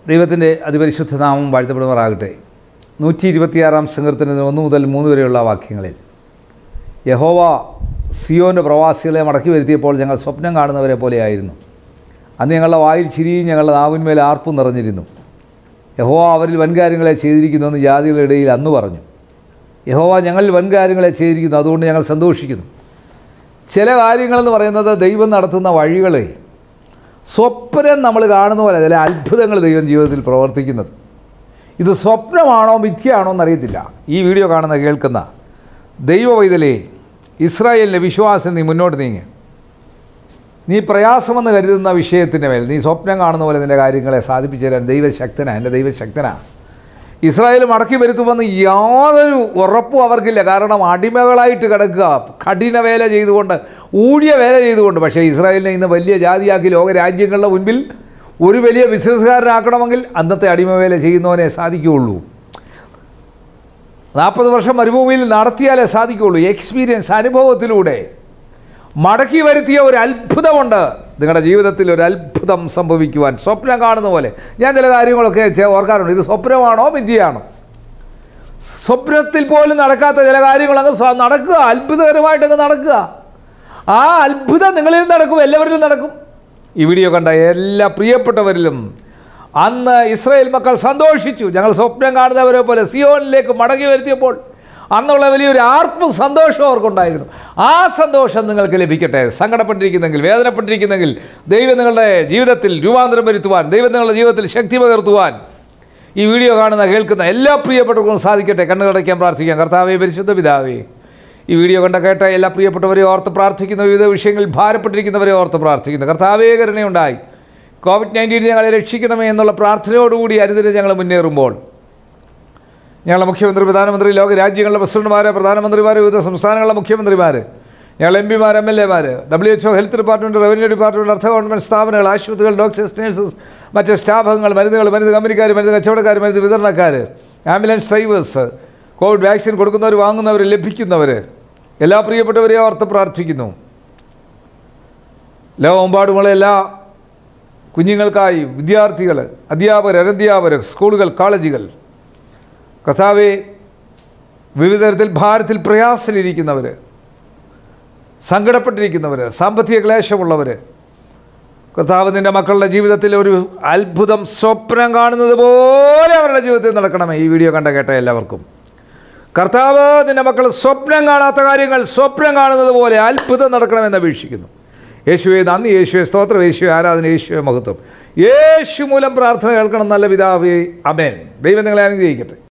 ദൈവത്തിൻ്റെ അതിപരിശുദ്ധ നാമം വാഴ്ത്തപ്പെടുമാറാകട്ടെ നൂറ്റി ഇരുപത്തിയാറാം സങ്കീർത്തനത്തിന് ഒന്ന് മുതൽ മൂന്ന് വരെയുള്ള വാക്യങ്ങളിൽ യഹോവ സിയോൻ്റെ പ്രവാസികളെ മടക്കി വരുത്തിയപ്പോൾ ഞങ്ങൾ സ്വപ്നം കാണുന്നവരെ പോലെയായിരുന്നു അന്ന് ഞങ്ങളുടെ വായിൽ ചിരിയും ഞങ്ങളുടെ നാവിന്മേൽ ആർപ്പും നിറഞ്ഞിരുന്നു യഹോവ അവരിൽ വൻകാര്യങ്ങളെ ചെയ്തിരിക്കുന്നുവെന്ന് ജാതികളുടെ ഇടയിൽ അന്ന് പറഞ്ഞു യഹോവ ഞങ്ങളിൽ വൻകാര്യങ്ങളെ ചെയ്തിരിക്കുന്നു അതുകൊണ്ട് ഞങ്ങൾ സന്തോഷിക്കുന്നു ചില കാര്യങ്ങളെന്ന് പറയുന്നത് ദൈവം നടത്തുന്ന വഴികളെ സ്വപ്നം നമ്മൾ കാണുന്ന പോലെ ചില അത്ഭുതങ്ങൾ ദൈവം ജീവിതത്തിൽ പ്രവർത്തിക്കുന്നത് ഇത് സ്വപ്നമാണോ മിഥ്യയാണോ എന്നറിയത്തില്ല ഈ വീഡിയോ കാണുന്ന കേൾക്കുന്ന ദൈവ വൈതലേ ഇസ്രായേലിൻ്റെ വിശ്വാസം നീ മുന്നോട്ട് നീങ്ങി നീ പ്രയാസമെന്ന് കരുതുന്ന വിഷയത്തിൻ്റെ മേൽ നീ സ്വപ്നം കാണുന്ന പോലെ നിൻ്റെ കാര്യങ്ങളെ സാധിപ്പിച്ചു തരാൻ ദൈവശക്തനാ എൻ്റെ ദൈവശക്തനാ ഇസ്രായേൽ മടക്കി വരുത്തുമെന്ന് യാതൊരു ഉറപ്പും അവർക്കില്ല കാരണം അടിമകളായിട്ട് കിടക്കുക കഠിന വേല ചെയ്തുകൊണ്ട് ഊഴിയ വേല ചെയ്തുകൊണ്ട് പക്ഷേ ഇസ്രായേലിനെ ഇന്ന് വലിയ ജാതിയാക്കി ലോക രാജ്യങ്ങളുടെ മുൻപിൽ ഒരു വലിയ ബിസിനസ്സുകാരനാക്കണമെങ്കിൽ അന്നത്തെ അടിമവേല ചെയ്യുന്നവനെ സാധിക്കുകയുള്ളൂ നാൽപ്പത് വർഷം മരുഭൂമിയിൽ നടത്തിയാലേ സാധിക്കുകയുള്ളൂ എക്സ്പീരിയൻസ് അനുഭവത്തിലൂടെ മടക്കി വരുത്തിയ ഒരു അത്ഭുതമുണ്ട് നിങ്ങളുടെ ജീവിതത്തിൽ ഒരു അത്ഭുതം സംഭവിക്കുവാൻ സ്വപ്നം കാണുന്ന പോലെ ഞാൻ ചില കാര്യങ്ങളൊക്കെ ചെ- ഓർക്കാറുണ്ട് ഇത് സ്വപ്നമാണോ വിദ്യയാണോ സ്വപ്നത്തിൽ പോലും നടക്കാത്ത ചില കാര്യങ്ങളങ്ങ് സ്വ- നടക്കുക അത്ഭുതകരമായിട്ടങ്ങ് നടക്കുക ആ അത്ഭുതം നിങ്ങളിൽ നടക്കും എല്ലാവരിലും നടക്കും ഈ വീഡിയോ കണ്ട എല്ലാ പ്രിയപ്പെട്ടവരിലും അന്ന് ഇസ്രായേൽ മക്കൾ സന്തോഷിച്ചു ഞങ്ങൾ സ്വപ്നം കാണുന്നവരെ പോലെ സിയോനിലേക്ക് മടങ്ങി വരുത്തിയപ്പോൾ അന്നുള്ള വലിയൊരു ആർപ്പും സന്തോഷവും അവർക്കുണ്ടായിരുന്നു ആ സന്തോഷം നിങ്ങൾക്ക് ലഭിക്കട്ടെ സങ്കടപ്പെട്ടിരിക്കുന്നെങ്കിൽ വേദനപ്പെട്ടിരിക്കുന്നെങ്കിൽ ദൈവം നിങ്ങളുടെ ജീവിതത്തിൽ രൂപാന്തരം വരുത്തുവാൻ ദൈവം നിങ്ങളുടെ ജീവിതത്തിൽ ശക്തി പകർത്തുവാൻ ഈ വീഡിയോ കാണുന്ന കേൾക്കുന്ന എല്ലാ പ്രിയപ്പെട്ടവർക്കും സാധിക്കട്ടെ കണ്ണുകടയ്ക്കാൻ പ്രാർത്ഥിക്കാം കർത്താവേ പരിശുദ്ധ പിതാവേ ഈ വീഡിയോ കണ്ട കേട്ട എല്ലാ പ്രിയപ്പെട്ടവരെ ഓർത്ത് പ്രാർത്ഥിക്കുന്ന വിവിധ വിഷയങ്ങളിൽ ഭാരപ്പെട്ടിരിക്കുന്നവരെ ഓർത്ത് പ്രാർത്ഥിക്കുന്നു കർത്താവേ കരുണയുണ്ടായി കോവിഡ് നയൻറ്റീൻ ഞങ്ങളെ രക്ഷിക്കണമേ എന്നുള്ള പ്രാർത്ഥനയോടുകൂടി അരുതിന് ഞങ്ങൾ മുന്നേറുമ്പോൾ ഞങ്ങളുടെ മുഖ്യമന്ത്രി പ്രധാനമന്ത്രി ലോക രാജ്യങ്ങളുടെ പ്രസിഡന്റുമാർ പ്രധാനമന്ത്രിമാർ വിവിധ സംസ്ഥാനങ്ങളിലെ മുഖ്യമന്ത്രിമാർ ഞങ്ങൾ എം പിമാർ എം എൽ എമാർ W H O health department revenue department അർത്ഥ ഗവൺമെൻറ് സ്ഥാപനങ്ങൾ ആശുപത്രികൾ ഡോക്ടേഴ്സ് നേഴ്സസ് മറ്റ് സ്റ്റാഫുകൾ മരുന്നുകൾ മരുന്ന് കമ്പനിക്കാർ മരുന്ന് കച്ചവടക്കാർ മരുന്ന് വിതരണക്കാർ ആംബുലൻസ് ഡ്രൈവേഴ്സ് കോവിഡ് വാക്സിൻ കൊടുക്കുന്നവർ വാങ്ങുന്നവർ ലഭിക്കുന്നവർ എല്ലാ പ്രിയപ്പെട്ടവരെയും ഓർത്ത് പ്രാർത്ഥിക്കുന്നു ലോകമെമ്പാടുമുള്ള എല്ലാ കുഞ്ഞുങ്ങൾക്കായി വിദ്യാർത്ഥികൾ അധ്യാപകർ അനധ്യാപകർ സ്കൂളുകൾ കോളേജുകൾ കർത്താവെ വിവിധ തരത്തിൽ ഭാരത്തിൽ പ്രയാസത്തിലിരിക്കുന്നവർ സങ്കടപ്പെട്ടിരിക്കുന്നവർ സാമ്പത്തിക ക്ലേശമുള്ളവർ കർത്താവ് നിൻ്റെ മക്കളുടെ ജീവിതത്തിൽ ഒരു അത്ഭുതം സ്വപ്നം കാണുന്നത് പോലെ അവരുടെ ജീവിതത്തിൽ നടക്കണമേ ഈ വീഡിയോ കണ്ട കേട്ട എല്ലാവർക്കും കർത്താവ് നിൻ്റെ മക്കൾ സ്വപ്നം കാണാത്ത കാര്യങ്ങൾ സ്വപ്നം കാണുന്നത് പോലെ അത്ഭുതം നടക്കണമെന്ന് അപേക്ഷിക്കുന്നു യേശുവെ നന്ദി യേശുവെ സ്തോത്രം യേശുവെ ആരാധന യേശുവെ മഹത്വം യേശു മൂലം പ്രാർത്ഥന കേൾക്കണം നല്ല പിതാവേ അമേൻ ദൈവം നിങ്ങളെ അനുഗ്രഹിക്കട്ടെ